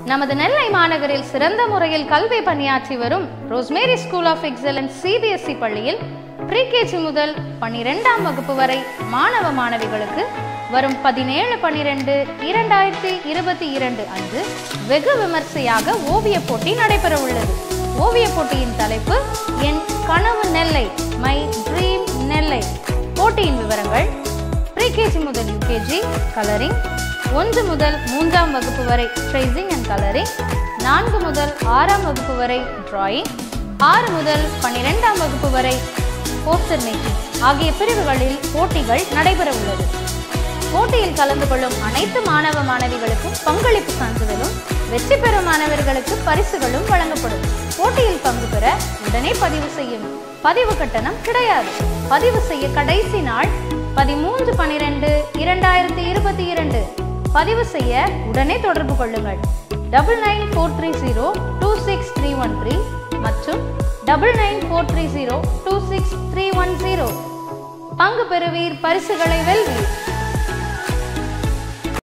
நமது நெல்லை மாநகரில் சிறந்த முறையில் கல்வி பணியாற்றி வரும் Rosemary school of excellence CBSE பள்ளியில் ப்ரீகேஜி முதல் பன்னிரெண்டாம் வகுப்பு வரை மாணவ மாணவிகளுக்கு வரும் பதினேழு பன்னிரெண்டு இரண்டாயிரத்தி இருபத்தி இரண்டு அன்று வெகு விமர்சையாக ஓவியப் போட்டி நடைபெற உள்ளது ஓவியப் போட்டியின் தலைப்பு என் கனவு நெல்லை மை ட்ரீம் நெல்லை போட்டியின் விவரங்கள் ப்ரீகேஜி முதல் யூகேஜி கலரிங் ஒன்று முதல் மூன்றாம் வகுப்பு வரை ட்ரேசிங் அண்ட் கலரிங் நான்கு முதல் ஆறாம் வகுப்பு வரை டிராயிங் ஆறு முதல் பன்னிரெண்டாம் வகுப்பு வரை போஸ்டர் மேக்கிங் ஆகிய பிரிவுகளில் போட்டிகள் நடைபெற உள்ளது போட்டியில் கலந்து கொள்ளும் அனைத்து மாணவ மாணவிகளுக்கும் பங்களிப்பு சான்றிதழும் வெற்றி பெறும் மாணவர்களுக்கு பரிசுகளும் வழங்கப்படும் போட்டியில் பங்கு பெற உடனே பதிவு செய்யும் பதிவு கட்டணம் கிடையாது பதிவு செய்ய கடைசி நாள் பதிமூன்று பனிரெண்டு இரண்டாயிரத்தி இருபத்தி இரண்டு பதிவு செய்ய உடனே தொடர்பு கொள்ளுங்கள் double nine four three zero two six three one three மற்றும் double nine four three zero two six three one zero பங்கு பெறுவீர் பரிசுகளை வெல்வீர்